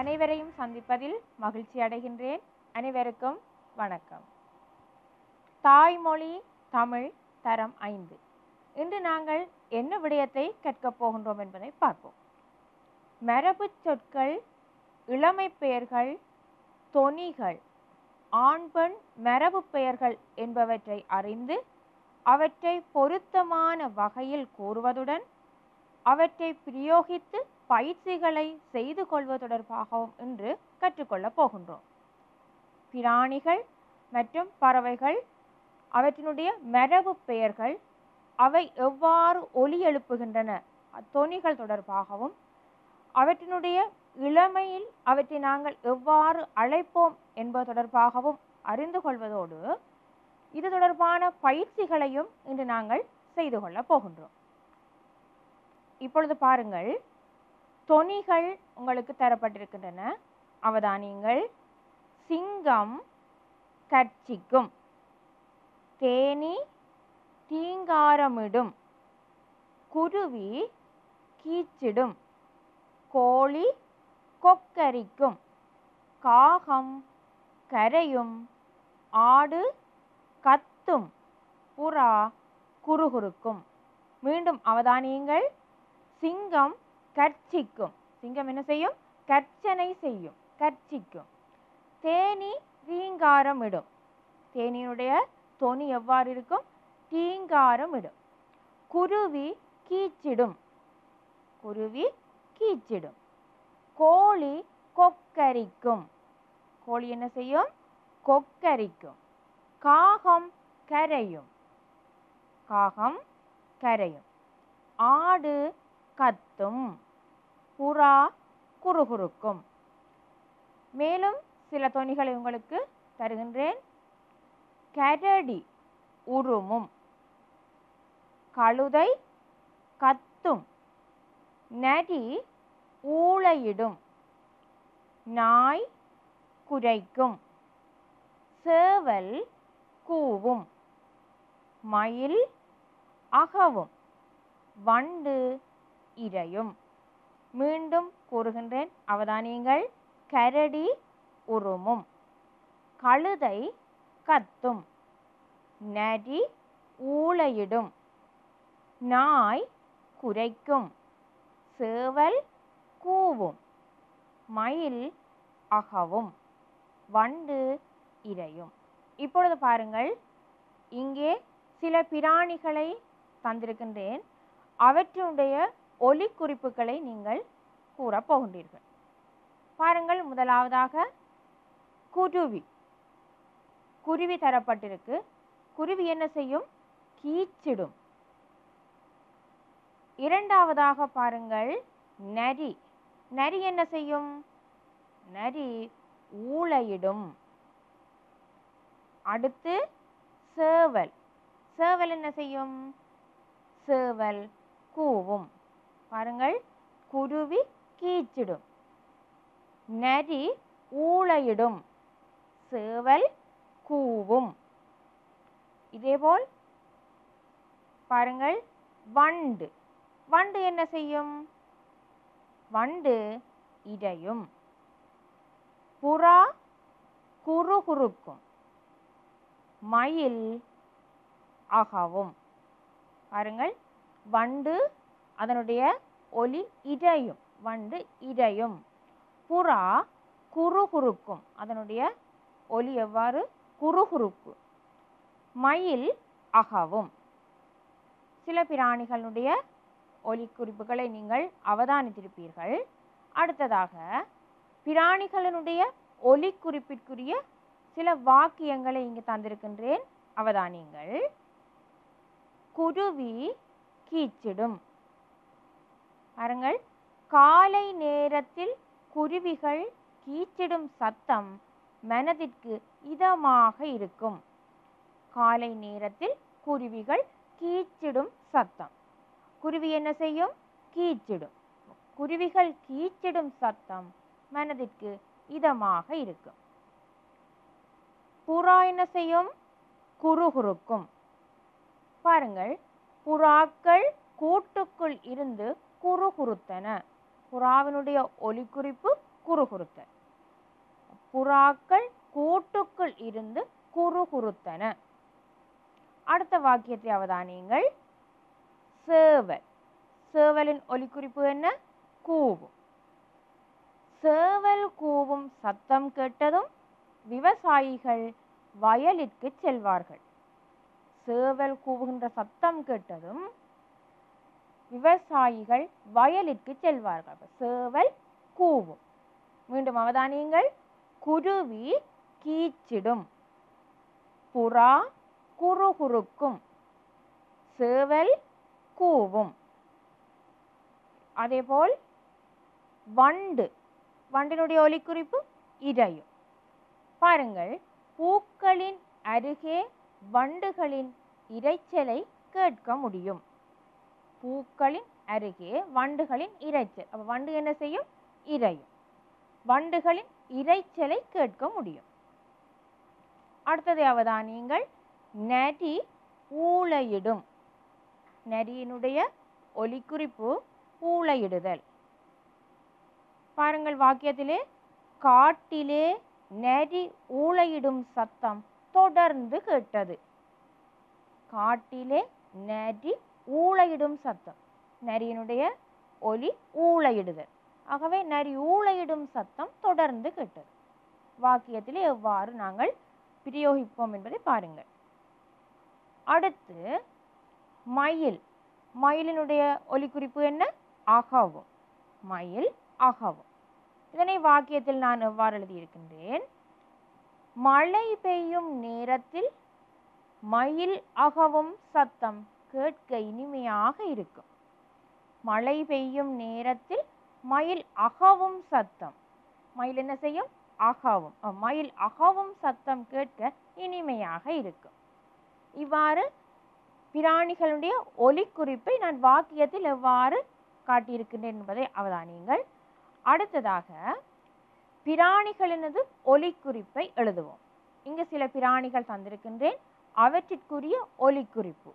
அனைவரையும் சந்திப்பதில் மகிழ்ச்சி அடைகின்றேன் அனைவருக்கும் வணக்கம் தாய்மொழி தமிழ் தரம் ஐந்து இன்று நாங்கள் என்ன விடயத்தை கற்கப் போகின்றோம் என்பதை பார்ப்போம் மரபுச் சொற்கள் இளமை பெயர்கள் தொனிகள் ஆண் பெண் மரபு பெயர்கள் என்பவற்றை அறிந்து அவற்றை பொருத்தமான வகையில் கூறுவதுடன் அவற்றை பிரயோகித்து பயிற்சிகளை செய்து கொள்வது தொடர்பாகவும் இன்று கற்றுக்கொள்ளப் போகின்றோம் பிராணிகள் மற்றும் பறவைகள் அவற்றினுடைய மரபு பெயர்கள் அவை எவ்வாறு ஒலி எழுப்புகின்றன தொனிகள் தொடர்பாகவும் அவற்றினுடைய இளமையில் அவற்றை நாங்கள் எவ்வாறு அழைப்போம் என்பது தொடர்பாகவும் அறிந்து கொள்வதோடு இது தொடர்பான பயிற்சிகளையும் இன்று நாங்கள் செய்து கொள்ளப் போகின்றோம் இப்பொழுது பாருங்கள் தொனிகள் உங்களுக்கு தரப்பட்டிருக்கின்றன அவதானியங்கள் சிங்கம் கட்சிக்கும் தேனி தீங்காரமிடும் குருவி கீச்சிடும் கோழி கொக்கரிக்கும் காகம் கரையும் ஆடு கத்தும் புறா குறுகுறுக்கும் மீண்டும் அவதானியங்கள் சிங்கம் கர்ச்சிக்கும் சிங்கம் என்ன செய்யும் கர்ச்சனை செய்யும் கர்ச்சிக்கும் தேனி ரீங்காரம் இடும் தேனியினுடைய தொனி எவ்வாறு இருக்கும் தீங்காரம் இடும் குருவி கீச்சிடும் குருவி கீச்சிடும் கோழி கொக்கரிக்கும் கோழி என்ன செய்யும் கொக்கரிக்கும் காகம் கரையும் காகம் கரையும் ஆடு கத்தும் புறா குறுகுறுக்கும் மேலும் சில தொனிகளை உங்களுக்கு தருகின்றேன் கரடி உருமும் கழுதை கத்தும் நரி ஊளையிடும் நாய் குரைக்கும் சேவல் கூவும் மயில் அகவும் வண்டு இரையும் மீண்டும் கூறுகின்றேன் அவதானியங்கள் கரடி உருமும் கழுதை கத்தும் நரி ஊளையிடும் நாய் குரைக்கும் சேவல் கூவும் மயில் அகவும் வண்டு இரையும் இப்பொழுது பாருங்கள் இங்கே சில பிராணிகளை தந்திருக்கின்றேன் அவற்றினுடைய ஒலி குறிப்புகளை நீங்கள் கூறப் போகின்றீர்கள் பாருங்கள் முதலாவதாக குருவி குருவி தரப்பட்டிருக்கு குருவி என்ன செய்யும் கீச்சிடும் இரண்டாவதாக பாருங்கள் நரி நரி என்ன செய்யும் நரி ஊளையிடும் அடுத்து சேவல் சேவல் என்ன செய்யும் சேவல் கூவும் பாருங்கள் குருவி கீச்சிடும் நரி ஊளையிடும் சேவல் கூவும் இதேபோல் பாருங்கள் வண்டு வண்டு என்ன செய்யும் வண்டு இடையும் புறா குறுகுறுக்கும் மயில் அகவும் பாருங்கள் வண்டு அதனுடைய ஒலி இடையும் வண்டு இடையும் புறா குறுகுறுக்கும் அதனுடைய ஒலி எவ்வாறு குறுகுறுப்பு மயில் அகவும் சில பிராணிகளுடைய ஒலி குறிப்புகளை நீங்கள் அவதானித்திருப்பீர்கள் அடுத்ததாக பிராணிகளினுடைய ஒலி குறிப்பிற்குரிய சில வாக்கியங்களை இங்கு தந்திருக்கின்றேன் அவதானியங்கள் குருவி கீச்சிடும் பாருங்கள் காலை நேரத்தில் குருவிகள் கீச்சிடும் சத்தம் மனதிற்கு இதமாக இருக்கும் காலை நேரத்தில் குருவிகள் கீச்சிடும் சத்தம் குருவி என்ன செய்யும் கீச்சிடும் குருவிகள் கீச்சிடும் சத்தம் மனதிற்கு இதமாக இருக்கும் புறா என்ன செய்யும் குறுகுறுக்கும் பாருங்கள் புறாக்கள் கூட்டுக்குள் இருந்து குறுகுறுத்தன புறாவினுடைய ஒலிக்குறிப்பு குறுகுறுத்தல் புறாக்கள் கூட்டுக்குள் இருந்து குறுகுறுத்தன அடுத்த வாக்கியத்தை அவதானியுங்கள் சேவல் சேவலின் ஒலிக்குறிப்பு என்ன கூவும் சேவல் கூவும் சத்தம் கேட்டதும் விவசாயிகள் வயலிற்கு செல்வார்கள் சேவல் கூவுகின்ற சத்தம் கேட்டதும் விவசாயிகள் வயலிற்கு செல்வார்கள் அப்ப சேவல் கூவும் மீண்டும் அவதானியுங்கள் குருவி கீச்சிடும் புறா குறுகுறுக்கும் சேவல் கூவும் அதேபோல் வண்டு வண்டினுடைய ஒலிக்குறிப்பு இரையும் பாருங்கள் பூக்களின் அருகே வண்டுகளின் இரைச்சலை கேட்க முடியும் பூக்களின் அருகே வண்டுகளின் இரைச்சல் அப்ப வண்டு என்ன செய்யும் இரையும் வண்டுகளின் இரைச்சலை கேட்க முடியும் அடுத்தது அவதானியங்கள் நரி ஊளையிடும் நரியினுடைய ஒலிக்குறிப்பு ஊளையிடுதல் பாருங்கள் வாக்கியத்திலே காட்டிலே நரி ஊளையிடும் சத்தம் தொடர்ந்து கேட்டது காட்டிலே நரி ஊளையிடும் சத்தம் நரியினுடைய ஒலி ஊளையிடுதல் ஆகவே நரி ஊளையிடும் சத்தம் தொடர்ந்து கேட்டது வாக்கியத்திலே எவ்வாறு நாங்கள் பிரயோகிப்போம் என்பதை பாருங்கள் அடுத்து மயில் மயிலினுடைய ஒலிக்குறிப்பு என்ன அகவும் மயில் அகவும் இதனை வாக்கியத்தில் நான் எவ்வாறு எழுதியிருக்கின்றேன் மழை பெய்யும் நேரத்தில் மயில் அகவும் சத்தம் கேட்க இனிமையாக இருக்கும் மழை பெய்யும் நேரத்தில் மயில் அகவும் சத்தம் மயில் என்ன செய்யும் அகவும் அஹ், மயில் அகவும் சத்தம் கேட்க இனிமையாக இருக்கும் இவ்வாறு பிராணிகளுடைய ஒலிக்குறிப்பை நான் வாக்கியத்தில் எவ்வாறு காட்டியிருக்கின்றேன் என்பதை அவதானியுங்கள் அடுத்ததாக பிராணிகளினது ஒலிக்குறிப்பை எழுதுவோம் இங்கு சில பிராணிகள் தந்திருக்கின்றேன் அவற்றிற்குரிய ஒலிக்குறிப்பு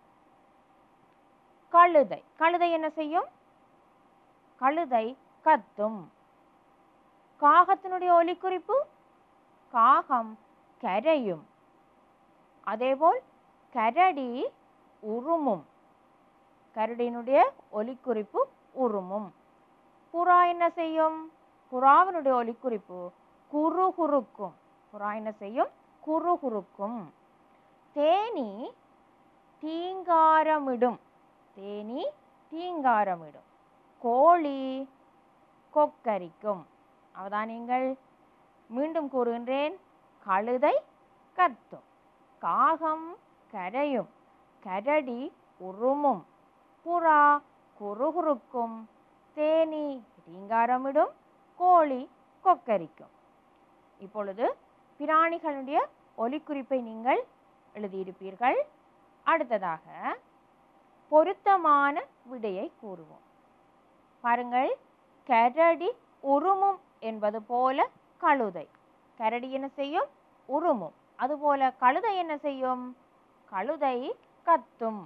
கழுதை கழுதை என்ன செய்யும் கழுதை கத்தும் காகத்தினுடைய ஒலிக்குறிப்பு காகம் கரையும் அதேபோல் கரடி உருமும் கரடியினுடைய ஒலிக்குறிப்பு உருமும் புறா என்ன செய்யும் புறாவினுடைய ஒலிக்குறிப்பு குறுகுறுக்கும் புறா என்ன செய்யும் குறுகுறுக்கும் தேனி தீங்காரமிடும் தேனி தீங்காரமிடும் கோழி கொக்கரிக்கும் அவதானியங்கள் மீண்டும் கூறுகின்றேன் கழுதை கத்தும் காகம் கரையும் கரடி உருமும் புறா குறுகுறுக்கும் தேனி ரீங்காரமிடும் கோழி கொக்கரிக்கும் இப்பொழுது பிராணிகளுடைய ஒலிக்குறிப்பை நீங்கள் எழுதியிருப்பீர்கள் அடுத்ததாக பொருத்தமான விடையை கூறுவோம் பாருங்கள் கரடி உருமும் என்பது போல கழுதை கரடி என்ன செய்யும் உருமும் அதுபோல கழுதை என்ன செய்யும் கழுதை கத்தும்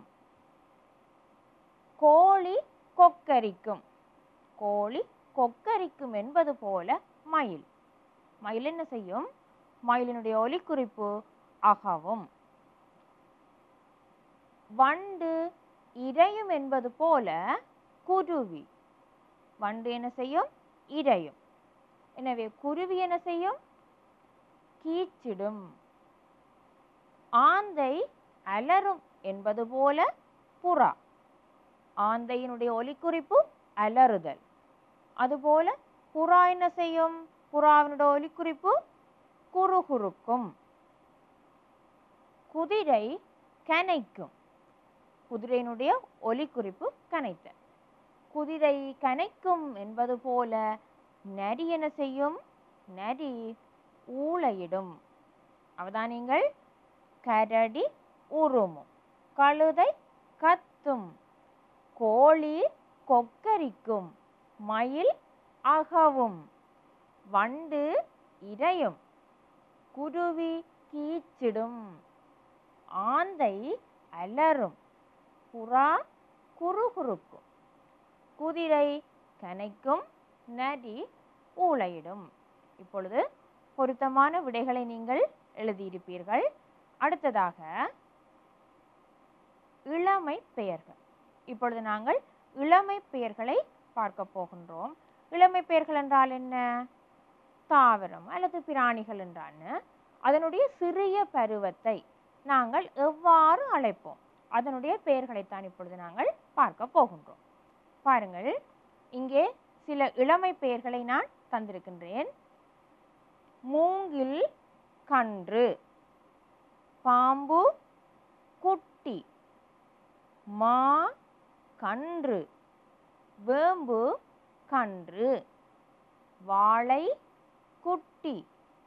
கோழி கொக்கரிக்கும் கோழி கொக்கரிக்கும் என்பது போல மயில் மயில் என்ன செய்யும் மயிலினுடைய ஒலிக்குறிப்பு அகவும் வண்டு இரையும் என்பது போல குருவி வண்டு என்ன செய்யும் இரையும் எனவே குருவி என்ன செய்யும் கீச்சிடும் ஆந்தை அலறும் என்பது போல புறா ஆந்தையினுடைய ஒலிக்குறிப்பு அலறுதல் அதுபோல புறா என்ன செய்யும் புறாவினுடைய ஒலிக்குறிப்பு குறுகுறுக்கும் குதிரை கனைக்கும் குதிரையினுடைய ஒலிக்குறிப்பு கனைத்தல் குதிரை கனைக்கும் என்பது போல நரி என்ன செய்யும் நரி ஊளையிடும் அவதானியங்கள் கரடி உருமும் கழுதை கத்தும் கோழி கொக்கரிக்கும் மயில் அகவும் வண்டு இரையும் குருவி கீச்சிடும் ஆந்தை அலறும் புறா குறுகுறுக்கும் குதிரை கனைக்கும் நரி ஊளையிடும் இப்பொழுது பொருத்தமான விடைகளை நீங்கள் எழுதியிருப்பீர்கள் அடுத்ததாக இளமை பெயர்கள் இப்பொழுது நாங்கள் இளமை பெயர்களை பார்க்க போகின்றோம் இளமை பெயர்கள் என்றால் என்ன தாவரம் அல்லது பிராணிகள் என்றான்னு அதனுடைய சிறிய பருவத்தை நாங்கள் எவ்வாறு அழைப்போம் அதனுடைய பெயர்களைத்தான் இப்பொழுது நாங்கள் பார்க்க போகின்றோம் பாருங்கள் இங்கே சில இளமை பெயர்களை நான் தந்திருக்கின்றேன் மூங்கில் கன்று பாம்பு குட்டி மா கன்று வேம்பு கன்று வாழை குட்டி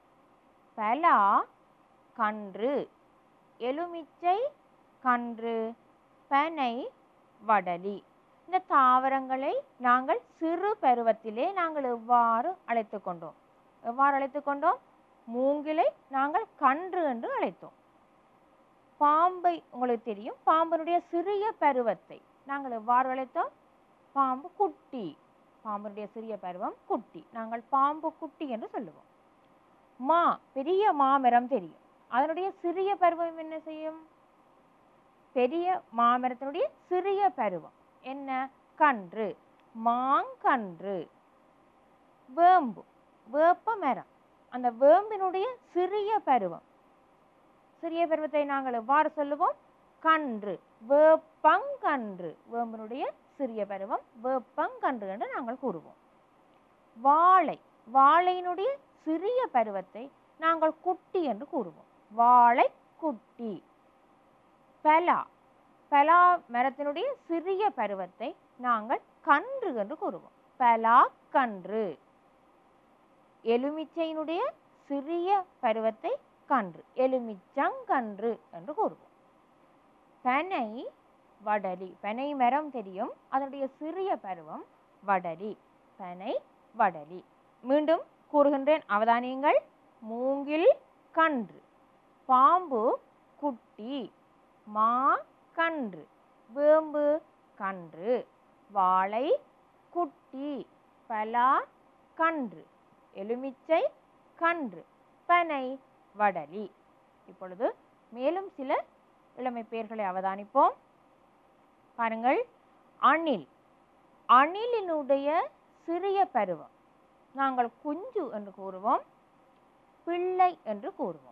பலா கன்று எலுமிச்சை கன்று பனை வடலி இந்த தாவரங்களை நாங்கள் சிறு பருவத்திலே நாங்கள் எவ்வாறு அழைத்து கொண்டோம் எவ்வாறு அழைத்து கொண்டோம் மூங்கிலை நாங்கள் கன்று என்று அழைத்தோம் பாம்பை உங்களுக்கு தெரியும் பாம்பனுடைய சிறிய பருவத்தை நாங்கள் எவ்வாறு அழைத்தோம் பாம்பு குட்டி பாம்பனுடைய சிறிய பருவம் குட்டி நாங்கள் பாம்பு குட்டி என்று சொல்லுவோம் மா பெரிய மாமரம் தெரியும் அதனுடைய சிறிய பருவம் என்ன செய்யும் பெரிய மாமரத்தினுடைய சிறிய பருவம் என்ன கன்று மாங்கன்று வேம்பு வேப்ப மரம் அந்த வேம்பினுடைய சிறிய பருவம் சிறிய பருவத்தை நாங்கள் எவ்வாறு சொல்லுவோம் கன்று வேப்பங்கன்று வேம்பினுடைய சிறிய பருவம் வேப்பங்கன்று என்று நாங்கள் கூறுவோம் வாழை வாழையினுடைய சிறிய பருவத்தை நாங்கள் குட்டி என்று கூறுவோம் வாழை குட்டி பலா பலா மரத்தினுடைய சிறிய பருவத்தை நாங்கள் கன்று என்று கூறுவோம் பலா கன்று எலுமிச்சையினுடைய சிறிய பருவத்தை கன்று எலுமிச்சங்கன்று என்று கூறுவோம் பனை வடலி பனை மரம் தெரியும் அதனுடைய சிறிய பருவம் வடலி பனை வடலி மீண்டும் கூறுகின்றேன் அவதானியங்கள் மூங்கில் கன்று பாம்பு குட்டி மா கன்று வேம்பு கன்று வாழை குட்டி பலா கன்று எலுமிச்சை கன்று பனை வடலி இப்பொழுது மேலும் சில இளமை பெயர்களை அவதானிப்போம் பாருங்கள் அணில் அணிலினுடைய சிறிய பருவம் நாங்கள் குஞ்சு என்று கூறுவோம் பிள்ளை என்று கூறுவோம்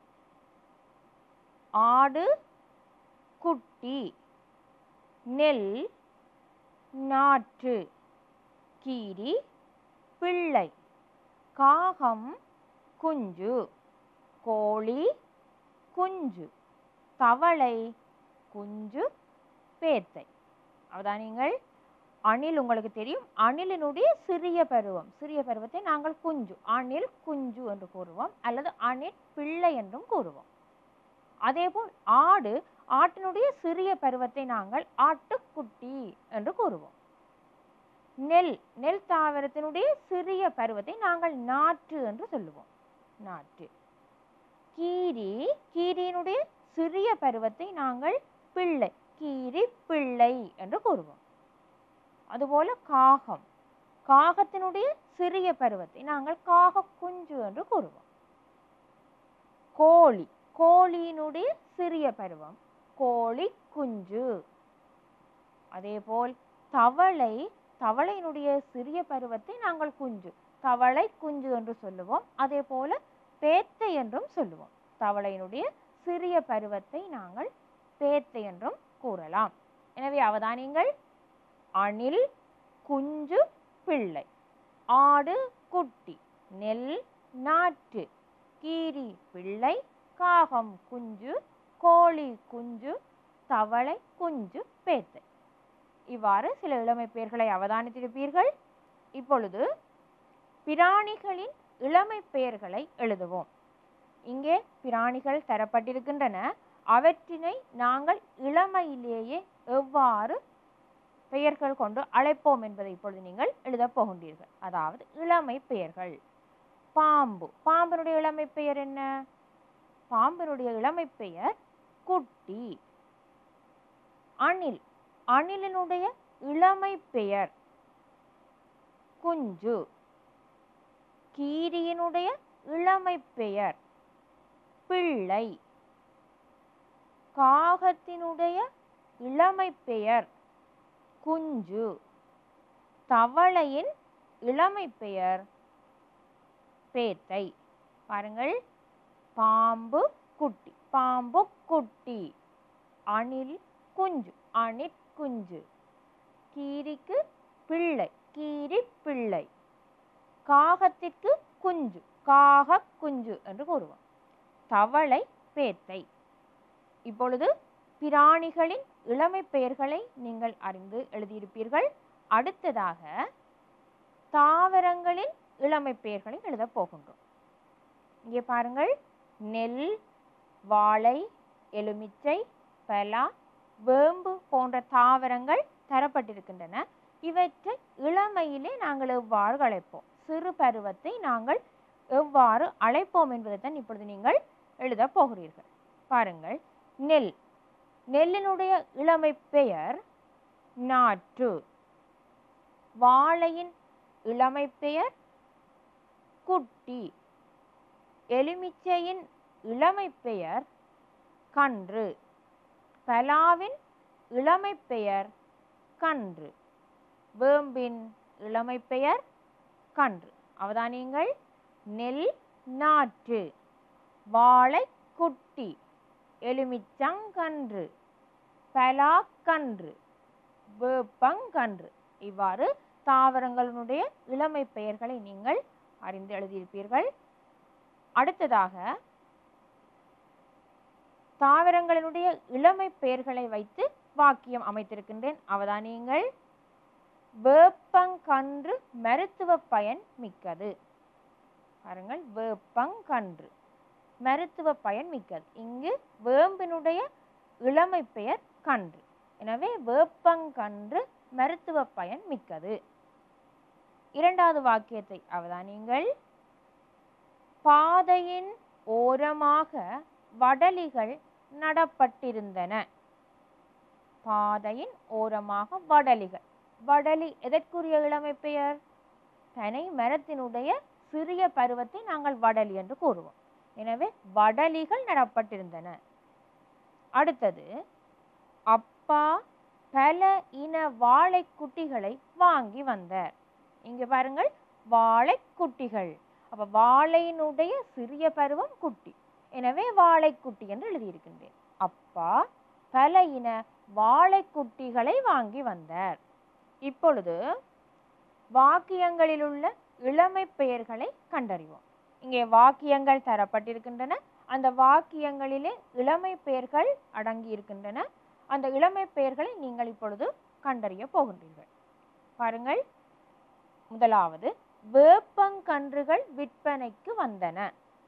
ஆடு குட்டி நெல் நாற்று கீரி பிள்ளை காகம் குஞ்சு கோழி குஞ்சு தவளை குஞ்சு பேத்தை அவதானியங்கள் அணில் உங்களுக்கு தெரியும் அணிலினுடைய சிறிய பருவம் சிறிய பருவத்தை நாங்கள் குஞ்சு அணில் குஞ்சு என்று கூறுவோம் அல்லது அணில் பிள்ளை என்றும் கூறுவோம் அதேபோல் ஆடு ஆட்டினுடைய சிறிய பருவத்தை நாங்கள் ஆட்டுக்குட்டி என்று கூறுவோம் நெல் நெல் தாவரத்தினுடைய சிறிய பருவத்தை நாங்கள் நாற்று என்று சொல்லுவோம் நாற்று கீரி கீரியினுடைய சிறிய பருவத்தை நாங்கள் பிள்ளை கீரி பிள்ளை என்று கூறுவோம் அதுபோல காகம் காகத்தினுடைய சிறிய பருவத்தை நாங்கள் காக குஞ்சு என்று கூறுவோம் கோழி கோழியினுடைய சிறிய பருவம் கோழி குஞ்சு அதேபோல் தவளை தவளையினுடைய சிறிய பருவத்தை நாங்கள் குஞ்சு தவளை குஞ்சு என்று சொல்லுவோம் அதே போல பேத்தை என்றும் சொல்லுவோம் தவளையினுடைய சிறிய பருவத்தை நாங்கள் பேத்தை என்றும் கூறலாம் எனவே அவதானியங்கள் அணில் குஞ்சு பிள்ளை ஆடு குட்டி நெல் நாற்று கீரி பிள்ளை காகம் குஞ்சு கோழி குஞ்சு தவளை குஞ்சு பேத்தை இவ்வாறு சில இளமை பெயர்களை அவதானித்திருப்பீர்கள் இப்பொழுது பிராணிகளின் இளமை பெயர்களை எழுதுவோம் இங்கே பிராணிகள் தரப்பட்டிருக்கின்றன அவற்றினை நாங்கள் இளமையிலேயே எவ்வாறு பெயர்கள் கொண்டு அழைப்போம் என்பதை இப்பொழுது நீங்கள் எழுதப் போகின்றீர்கள் அதாவது இளமை பெயர்கள் பாம்பு பாம்பினுடைய இளமை பெயர் என்ன பாம்பினுடைய இளமை பெயர் குட்டி அணில் அணிலினுடைய இளமை பெயர் குஞ்சு கீரியினுடைய இளமை பெயர் பிள்ளை காகத்தினுடைய இளமை பெயர் குஞ்சு தவளையின் இளமை பெயர் பேத்தை பாருங்கள் பாம்பு குட்டி பாம்பு குட்டி அணில் குஞ்சு அணிற் குஞ்சு கீரிக்கு பிள்ளை கீரி பிள்ளை காகத்திற்கு குஞ்சு காக குஞ்சு என்று கூறுவோம் தவளை பேத்தை இப்பொழுது பிராணிகளின் இளமை பெயர்களை நீங்கள் அறிந்து எழுதியிருப்பீர்கள் அடுத்ததாக தாவரங்களின் இளமை பெயர்களை எழுதப் போகின்றோம் இங்கே பாருங்கள் நெல் வாழை எலுமிச்சை பலா வேம்பு போன்ற தாவரங்கள் தரப்பட்டிருக்கின்றன இவற்றை இளமையிலே நாங்கள் எவ்வாறு அழைப்போம் சிறு பருவத்தை நாங்கள் எவ்வாறு அழைப்போம் என்பதை தான் இப்பொழுது நீங்கள் எழுதப் போகிறீர்கள் பாருங்கள் நெல் நெல்லினுடைய இளமை பெயர் நாற்று வாழையின் இளமை பெயர் குட்டி எலுமிச்சையின் இளமை பெயர் கன்று பலாவின் இளமை பெயர் கன்று வேம்பின் இளமை பெயர் கன்று அவதானியங்கள் நெல் நாற்று வாழை குட்டி எலுமிச்சங்கன்று பலாக்கன்று வேப்பங்கன்று இவ்வாறு தாவரங்களுடைய இளமை பெயர்களை நீங்கள் அறிந்து எழுதியிருப்பீர்கள் அடுத்ததாக தாவரங்களினுடைய இளமை பெயர்களை வைத்து வாக்கியம் அமைத்திருக்கின்றேன் அவதானியங்கள் வேப்பங்கன்று மருத்துவ பயன் மிக்கது பாருங்கள் வேப்பங்கன்று மருத்துவ பயன் மிக்கது இங்கு வேம்பினுடைய இளமை பெயர் கன்று எனவே வேப்பங்கன்று மருத்துவ பயன் மிக்கது இரண்டாவது வாக்கியத்தை அவதானியுங்கள் பாதையின் ஓரமாக வடலிகள் நடப்பட்டிருந்தன பாதையின் ஓரமாக வடலிகள் வடலி எதற்குரிய இளமை பெயர் பனை மரத்தினுடைய சிறிய பருவத்தை நாங்கள் வடலி என்று கூறுவோம் எனவே வடலிகள் நடப்பட்டிருந்தன அடுத்தது அப்பா பல இன வாழைக்குட்டிகளை வாங்கி வந்தார் இங்க பாருங்கள் வாழைக்குட்டிகள் அப்ப வாழையினுடைய சிறிய பருவம் குட்டி எனவே வாழைக்குட்டி என்று எழுதியிருக்கின்றேன் அப்பா பல இன வாழைக்குட்டிகளை வாங்கி வந்தார் இப்பொழுது வாக்கியங்களில் உள்ள இளமை பெயர்களை கண்டறிவோம் இங்கே வாக்கியங்கள் தரப்பட்டிருக்கின்றன அந்த வாக்கியங்களிலே இளமை பெயர்கள் அடங்கி இருக்கின்றன அந்த இளமை பெயர்களை நீங்கள் இப்பொழுது கண்டறிய போகின்றீர்கள் பாருங்கள் முதலாவது வேப்பங்கன்றுகள் விற்பனைக்கு வந்தன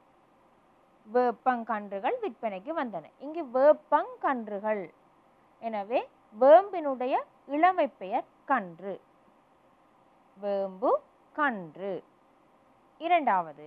வேப்பங்கன்றுகள் விற்பனைக்கு வந்தன இங்கு வேப்பங்கன்றுகள் எனவே வேம்பினுடைய இளமை பெயர் கன்று வேம்பு கன்று இரண்டாவது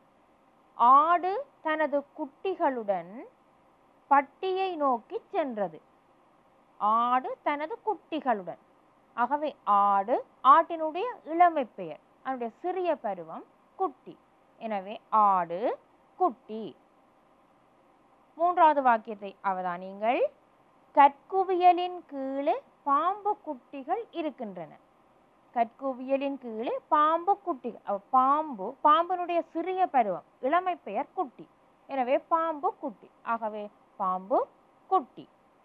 ஆடு தனது குட்டிகளுடன் பட்டியை நோக்கி சென்றது ஆடு தனது குட்டிகளுடன் ஆகவே ஆடு ஆட்டினுடைய இளமை பெயர் அதனுடைய சிறிய பருவம் குட்டி எனவே ஆடு குட்டி மூன்றாவது வாக்கியத்தை அவதானியுங்கள் கற்குவியலின் கீழே பாம்பு குட்டிகள் இருக்கின்றன கற்குவியலின் கீழே பாம்பு குட்டிகள் அப்ப பாம்பு பாம்பினுடைய சிறிய பருவம் இளமை பெயர் குட்டி எனவே பாம்பு குட்டி ஆகவே பாம்பு குட்டி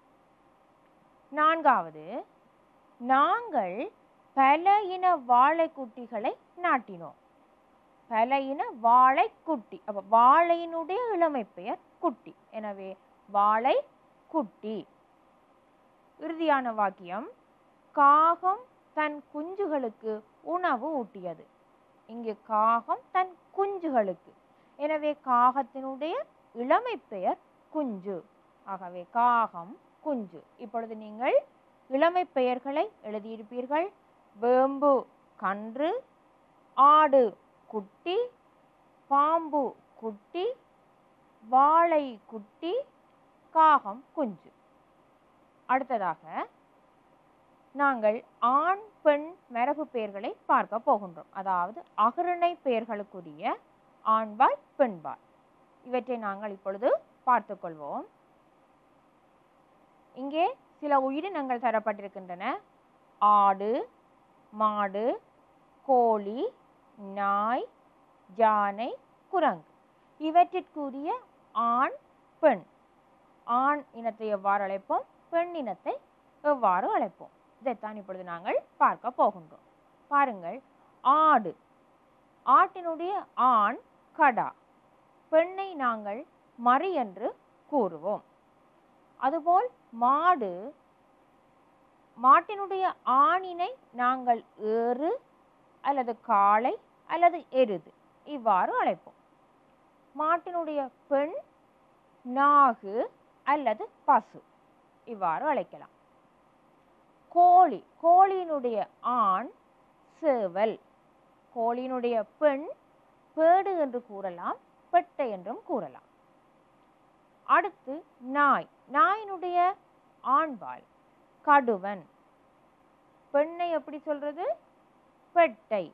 நான்காவது நாங்கள் பல இன வாழைக்குட்டிகளை நாட்டினோம் பல இன வாழைக்குட்டி அப்ப வாழையினுடைய இளமை பெயர் குட்டி எனவே வாழை குட்டி இறுதியான வாக்கியம் காகம் தன் குஞ்சுகளுக்கு உணவு ஊட்டியது இங்கு காகம் தன் குஞ்சுகளுக்கு எனவே காகத்தினுடைய இளமை பெயர் குஞ்சு ஆகவே காகம் குஞ்சு இப்பொழுது நீங்கள் இளமை பெயர்களை எழுதியிருப்பீர்கள் வேம்பு கன்று ஆடு குட்டி பாம்பு குட்டி வாழை குட்டி காகம் குஞ்சு அடுத்ததாக நாங்கள் ஆண் பெண் மரபு பெயர்களை பார்க்க போகின்றோம் அதாவது அகரணை பெயர்களுக்குரிய ஆண்பால் பெண்பால் இவற்றை நாங்கள் இப்பொழுது பார்த்துக்கொள்வோம் இங்கே சில உயிரினங்கள் தரப்பட்டிருக்கின்றன ஆடு மாடு கோழி நாய் யானை குரங்கு இவற்றிற்குரிய ஆண் பெண் ஆண் இனத்தை எவ்வாறு அழைப்போம் பெண் இனத்தை எவ்வாறு அழைப்போம் இதைத்தான் இப்பொழுது நாங்கள் பார்க்க போகின்றோம் பாருங்கள் ஆடு ஆட்டினுடைய ஆண் கடா பெண்ணை நாங்கள் மறி என்று கூறுவோம் அதுபோல் மாடு மாட்டினுடைய ஆணினை நாங்கள் ஏறு அல்லது காளை அல்லது எருது இவ்வாறு அழைப்போம் மாட்டினுடைய பெண் நாகு அல்லது பசு இவ்வாறு அழைக்கலாம் கோழி கோழியினுடைய ஆண் சேவல் கோழியினுடைய பெண் பேடு என்று கூறலாம் பெட்டை என்றும் கூறலாம் அடுத்து நாய் நாயினுடைய ஆண்பால் கடுவன் பெண்ணை எப்படி சொல்றது பெட்டை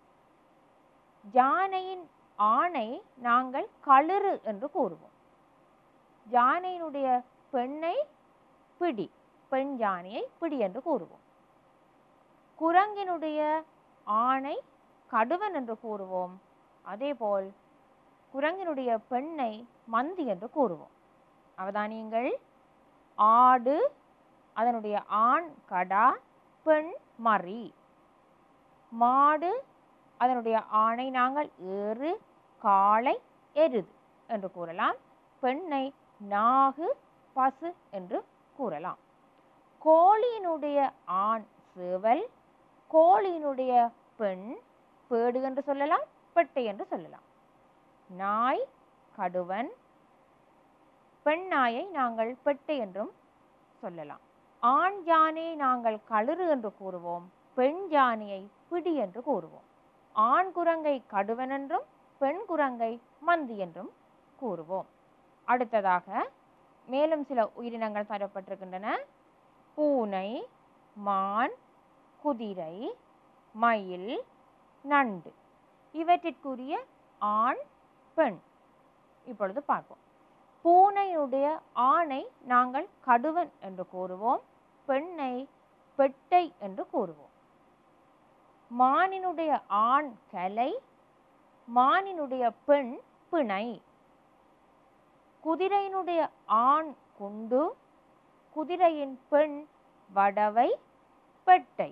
யானையின் ஆணை நாங்கள் களிறு என்று கூறுவோம் யானையினுடைய பெண்ணை பிடி பெண் யானையை பிடி என்று கூறுவோம் குரங்கினுடைய ஆணை கடுவன் என்று கூறுவோம் அதேபோல் குரங்கினுடைய பெண்ணை மந்தி என்று கூறுவோம் அவதானியங்கள் ஆடு அதனுடைய ஆண் கடா பெண் மறி மாடு அதனுடைய ஆணை நாங்கள் ஏறு காளை எருது என்று கூறலாம் பெண்ணை நாகு பசு என்று கூறலாம் கோழியினுடைய ஆண் சேவல் கோழியினுடைய பெண் பேடு என்று சொல்லலாம் பெட்டை என்று சொல்லலாம் நாய் கடுவன் பெண் நாயை நாங்கள் பெட்டை என்றும் சொல்லலாம் ஆண் யானையை நாங்கள் களிறு என்று கூறுவோம் பெண் யானையை பிடி என்று கூறுவோம் ஆண் குரங்கை கடுவன் என்றும் பெண் குரங்கை மந்தி என்றும் கூறுவோம் அடுத்ததாக மேலும் சில உயிரினங்கள் தரப்பட்டிருக்கின்றன பூனை மான் குதிரை மயில் நண்டு இவற்றிற்குரிய ஆண் பெண் இப்பொழுது பார்ப்போம் பூனையுடைய ஆணை நாங்கள் கடுவன் என்று கூறுவோம் பெண்ணை பெட்டை என்று கூறுவோம் மானினுடைய ஆண் கலை மானினுடைய பெண் பிணை குதிரையினுடைய ஆண் குண்டு குதிரையின் பெண் வடவை பெட்டை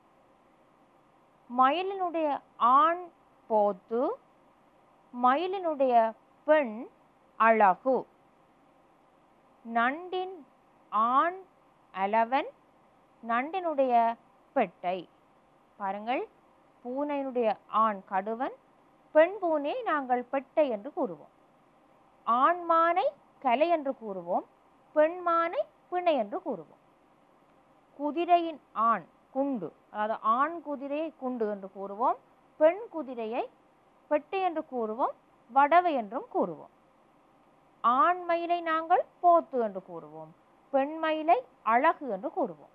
மயிலினுடைய ஆண் போத்து மயிலினுடைய பெண் அழகு நண்டின் ஆண் அலவன் நண்டினுடைய பெட்டை பாருங்கள் பூனையினுடைய ஆண் கடுவன் பெண் பூனையை நாங்கள் பெட்டை என்று கூறுவோம் ஆண் மானை கலை என்று கூறுவோம் பெண் மானை பிணை என்று கூறுவோம் குதிரையின் ஆண் குண்டு அதாவது ஆண் குதிரையை குண்டு என்று கூறுவோம் பெண் குதிரையை பெட்டை என்று கூறுவோம் வடவை என்றும் கூறுவோம் ஆண் மயிலை நாங்கள் போத்து என்று கூறுவோம் பெண் மயிலை அழகு என்று கூறுவோம்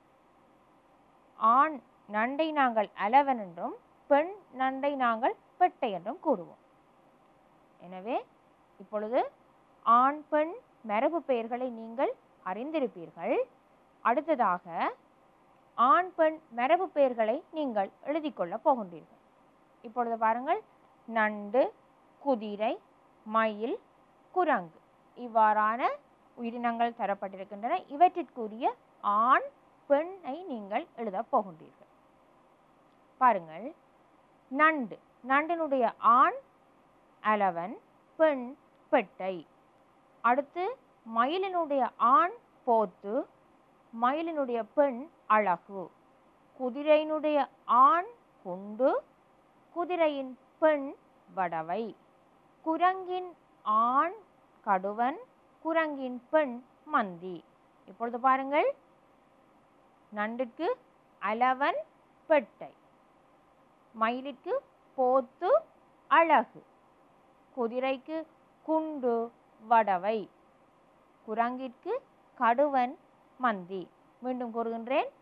ஆண் நண்டை நாங்கள் அலவன் என்றும் பெண் நண்டை நாங்கள் பெட்டை என்றும் கூறுவோம் எனவே இப்பொழுது ஆண் பெண் மரபு பெயர்களை நீங்கள் அறிந்திருப்பீர்கள் அடுத்ததாக ஆண் பெண் மரபு பெயர்களை நீங்கள் எழுதிக் கொள்ளப் போகின்றீர்கள் இப்பொழுது பாருங்கள் நண்டு குதிரை மயில் குரங்கு இவ்வாறான உயிரினங்கள் தரப்பட்டிருக்கின்றன இவற்றிற்குரிய ஆண் பெண்ணை நீங்கள் எழுதப் போகின்றீர்கள் பாருங்கள் நண்டு நண்டினுடைய ஆண் அலவன் பெண் பெட்டை அடுத்து மயிலினுடைய ஆண் போத்து மயிலினுடைய பெண் அழகு குதிரையினுடைய ஆண் குண்டு குதிரையின் பெண் வடவை குரங்கின் ஆண் கடுவன் குரங்கின் பெண் மந்தி இப்பொழுது பாருங்கள் நண்டுக்கு அலவன் பெட்டை மயிலிற்கு போத்து அழகு குதிரைக்கு குண்டு வடவை குரங்கிற்கு கடுவன் மந்தி மீண்டும் கூறுகின்றேன்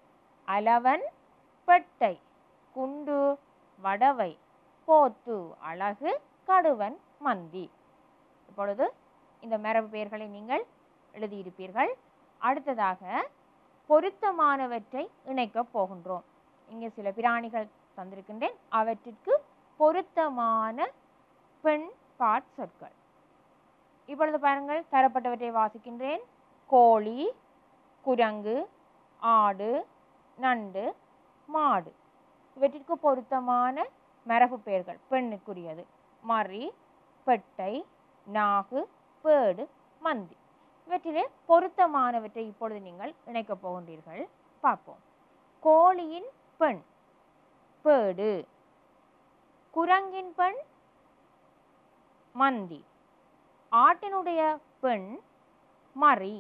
அலவன் பெட்டை குண்டு வடவை போத்து அழகு கடுவன் மந்தி இப்பொழுது இந்த மரபு பெயர்களை நீங்கள் எழுதியிருப்பீர்கள் அடுத்ததாக பொருத்தமானவற்றை இணைக்கப் போகின்றோம் இங்கே சில பிராணிகள் தந்திருக்கின்றேன் அவற்றிற்கு பொருத்தமான பெண் பாட் சொற்கள் இப்பொழுது பாருங்கள் தரப்பட்டவற்றை வாசிக்கின்றேன் கோழி குரங்கு ஆடு நண்டு மாடு இவற்றிற்கு பொருத்தமான மரபு பெயர்கள் பெண்ணுக்குரியது மறி பெட்டை நாகு பேடு மந்தி இவற்றிலே பொருத்தமானவற்றை இப்பொழுது நீங்கள் இணைக்கப் போகின்றீர்கள் பார்ப்போம் கோழியின் பெண் பேடு குரங்கின் பெண் மந்தி ஆட்டினுடைய பெண் மறி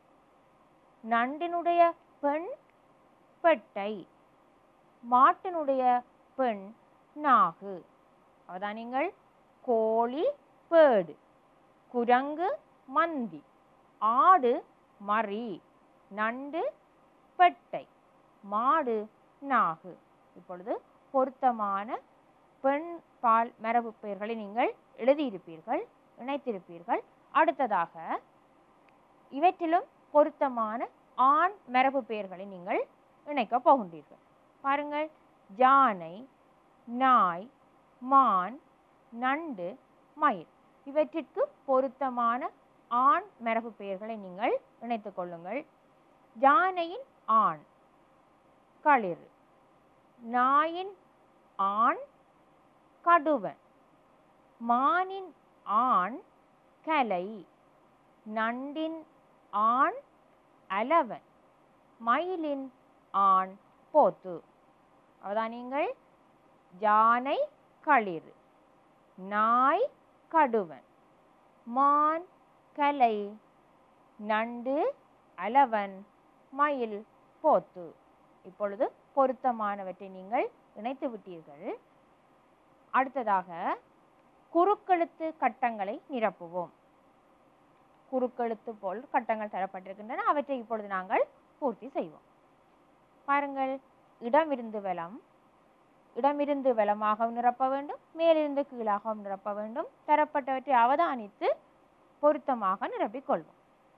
நண்டினுடைய பெண் பெட்டை மாட்டினுடைய பெண் நாகு அவதானிங்கள் கோழி பேடு குரங்கு மந்தி ஆடு மறி நண்டு பெட்டை மாடு நாகு இப்பொழுது பொருத்தமான பெண் பால் மரபு பெயர்களை நீங்கள் எழுதியிருப்பீர்கள் இணைத்திருப்பீர்கள் அடுத்ததாக இவற்றிலும் பொருத்தமான ஆண் மரபு பெயர்களை நீங்கள் இணைக்கப் போகின்றீர்கள் பாருங்கள் யானை நாய் மான் நண்டு மயில் இவற்றிற்கு பொருத்தமான ஆண் மரபு பெயர்களை நீங்கள் இணைத்துக் கொள்ளுங்கள் யானையின் ஆண் களிறு நாயின் ஆண் கடுவன் மானின் ஆண் கலை நண்டின் ஆண் அலவன் மயிலின் ஆண் போத்து அவதானியங்கள் யானை களிறு நாய் கடுவன் மான் கலை நண்டு அலவன் மயில் போத்து இப்பொழுது பொருத்தமானவற்றை நீங்கள் இணைத்து விட்டீர்கள் அடுத்ததாக குறுக்கெழுத்து கட்டங்களை நிரப்புவோம் குறுக்கெழுத்து போல் கட்டங்கள் தரப்பட்டிருக்கின்றன அவற்றை இப்பொழுது நாங்கள் பூர்த்தி செய்வோம் பாருங்கள் இடமிருந்து வலம் இடமிருந்து வலமாகவும் நிரப்ப வேண்டும் மேலிருந்து கீழாகவும் நிரப்ப வேண்டும் தரப்பட்டவற்றை அவதானித்து பொருத்தமாக நிரப்பிக் கொள்வோம்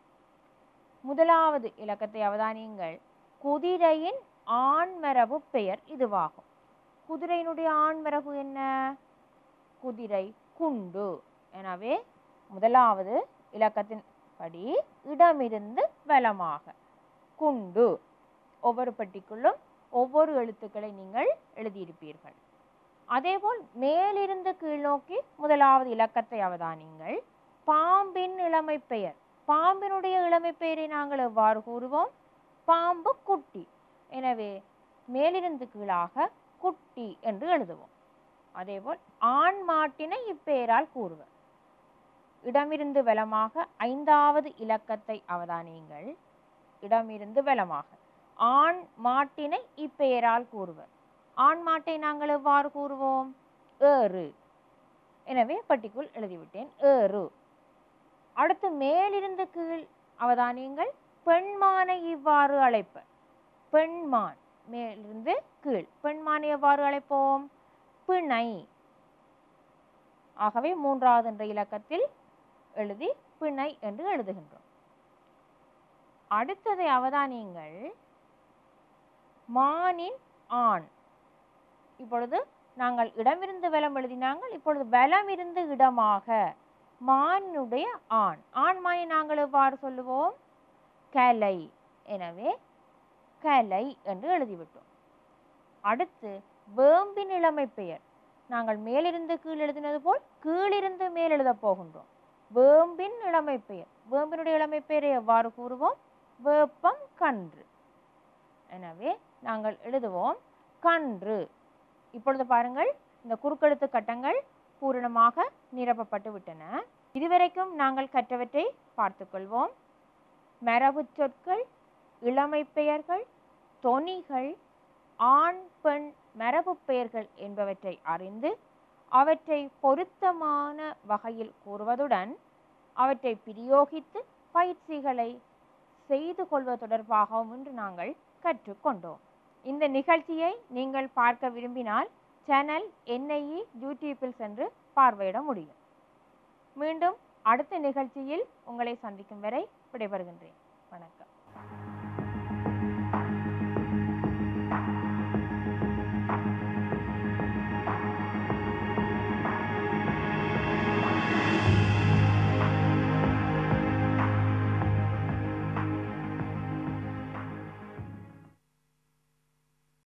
முதலாவது இலக்கத்தை அவதானியுங்கள் குதிரையின் ஆண்மரபு பெயர் இதுவாகும் குதிரையினுடைய ஆண்மரபு என்ன குதிரை குண்டு எனவே முதலாவது இலக்கத்தின் படி இடமிருந்து வலமாக குண்டு ஒவ்வொரு பட்டிக்குள்ளும் ஒவ்வொரு எழுத்துக்களை நீங்கள் எழுதியிருப்பீர்கள் அதேபோல் மேலிருந்து கீழ்நோக்கி முதலாவது இலக்கத்தை அவதானியுங்கள் பாம்பின் இளமை பெயர் பாம்பினுடைய இளமை பெயரை நாங்கள் எவ்வாறு கூறுவோம் பாம்பு குட்டி எனவே மேலிருந்து கீழாக குட்டி என்று எழுதுவோம் அதேபோல் ஆண் மாட்டினை இப்பெயரால் கூறுவர் இடமிருந்து வலமாக ஐந்தாவது இலக்கத்தை அவதானியுங்கள் இடமிருந்து வலமாக ஆண் மாட்டினை இப்பெயரால் கூறுவர் ஆண் மாட்டை நாங்கள் எவ்வாறு கூறுவோம் ஏறு எனவே பட்டிக்குள் எழுதிவிட்டேன் ஏறு அடுத்து மேலிருந்து கீழ் அவதானியங்கள் பெண்மானை இவ்வாறு அழைப்பர் பெண்மான் மேலிருந்து கீழ் பெண்மானை எவ்வாறு அழைப்போம் பிணை ஆகவே மூன்றாவது என்ற இலக்கத்தில் எழுதி பிணை என்று எழுதுகின்றோம் அடுத்ததை அவதானியங்கள் மானின் ஆண் இப்பொழுது நாங்கள் இடமிருந்து வலம் எழுதினாங்கள் இப்பொழுது வலமிருந்து இடமாக மானுடைய ஆண் ஆண் மானை நாங்கள் எவ்வாறு சொல்லுவோம் கலை எனவே கலை என்று எழுதிவிட்டோம் அடுத்து வேம்பின் இளமை பெயர் நாங்கள் மேலிருந்து கீழ் எழுதினது போல் கீழிருந்து மேல் எழுதப் போகின்றோம் வேம்பின் இளமை பெயர் வேம்பினுடைய இளமை பெயரை எவ்வாறு கூறுவோம் வேப்பம் கன்று எனவே நாங்கள் எழுதுவோம் கன்று இப்பொழுது பாருங்கள் இந்த குறுக்கெழுத்து கட்டங்கள் பூரணமாக நிரப்பப்பட்டு விட்டன இதுவரைக்கும் நாங்கள் கற்றவற்றை பார்த்துக்கொள்வோம் மரபு சொற்கள் இளமை பெயர்கள் தொனிகள் ஆண் பெண் மரபு பெயர்கள் என்பவற்றை அறிந்து அவற்றை பொருத்தமான வகையில் கூறுவதுடன் அவற்றை பிரயோகித்து பயிற்சிகளை செய்து கொள்வது தொடர்பாகவும் இன்று நாங்கள் கற்றுக்கொண்டோம் இந்த நிகழ்ச்சியை நீங்கள் பார்க்க விரும்பினால் சேனல் என்ஐஇ யூடியூப்பில் சென்று பார்வையிட முடியும் மீண்டும் அடுத்த நிகழ்ச்சியில் உங்களை சந்திக்கும் வரை விடைபெறுகின்றேன் வணக்கம்